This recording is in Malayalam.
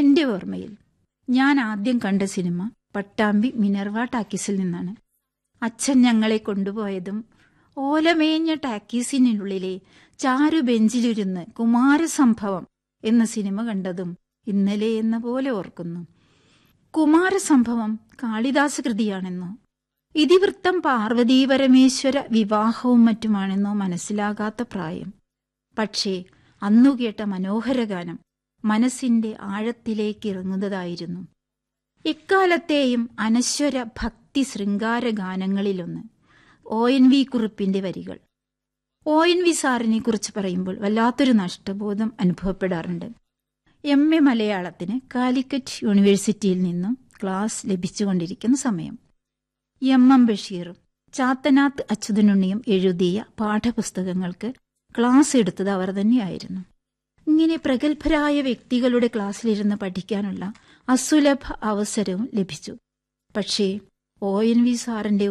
എന്റെ ഓർമ്മയിൽ ഞാൻ ആദ്യം കണ്ട സിനിമ പട്ടാമ്പി മിനർവ ടാക്കീസിൽ നിന്നാണ് അച്ഛൻ ഞങ്ങളെ കൊണ്ടുപോയതും ഓലമേഞ്ഞ ടാക്കീസിനുള്ളിലെ ചാരു ബെഞ്ചിലിരുന്ന് കുമാരസംഭവം എന്ന സിനിമ കണ്ടതും ഇന്നലെ എന്ന പോലെ ഓർക്കുന്നു കുമാരസംഭവം കാളിദാസ കൃതിയാണെന്നോ ഇതിവൃത്തം പാർവതീ പരമേശ്വര വിവാഹവും മറ്റുമാണെന്നോ മനസ്സിലാകാത്ത പ്രായം പക്ഷേ അന്നു കേട്ട മനോഹര ഗാനം മനസ്സിന്റെ ആഴത്തിലേക്ക് ഇറങ്ങുന്നതായിരുന്നു എക്കാലത്തെയും അനശ്വര ഭക്തി ശൃംഗാര ഗാനങ്ങളിലൊന്ന് ഒ എൻ വി കുറിപ്പിന്റെ വരികൾ ഒ എൻ വി സാറിനെ കുറിച്ച് പറയുമ്പോൾ വല്ലാത്തൊരു നഷ്ടബോധം അനുഭവപ്പെടാറുണ്ട് എം എ മലയാളത്തിന് കാലിക്കറ്റ് യൂണിവേഴ്സിറ്റിയിൽ നിന്നും ക്ലാസ് ലഭിച്ചുകൊണ്ടിരിക്കുന്ന സമയം എം എം ബഷീറും ചാത്തനാത്ത് അച്യുതനുണ്ണിയും എഴുതിയ പാഠപുസ്തകങ്ങൾക്ക് ക്ലാസ് എടുത്തത് അവർ തന്നെയായിരുന്നു ഇങ്ങനെ പ്രഗത്ഭരായ വ്യക്തികളുടെ ക്ലാസ്സിലിരുന്ന് പഠിക്കാനുള്ള അസുലഭ അവസരവും ലഭിച്ചു പക്ഷേ ഒ എൻ വി സാറിന്റെ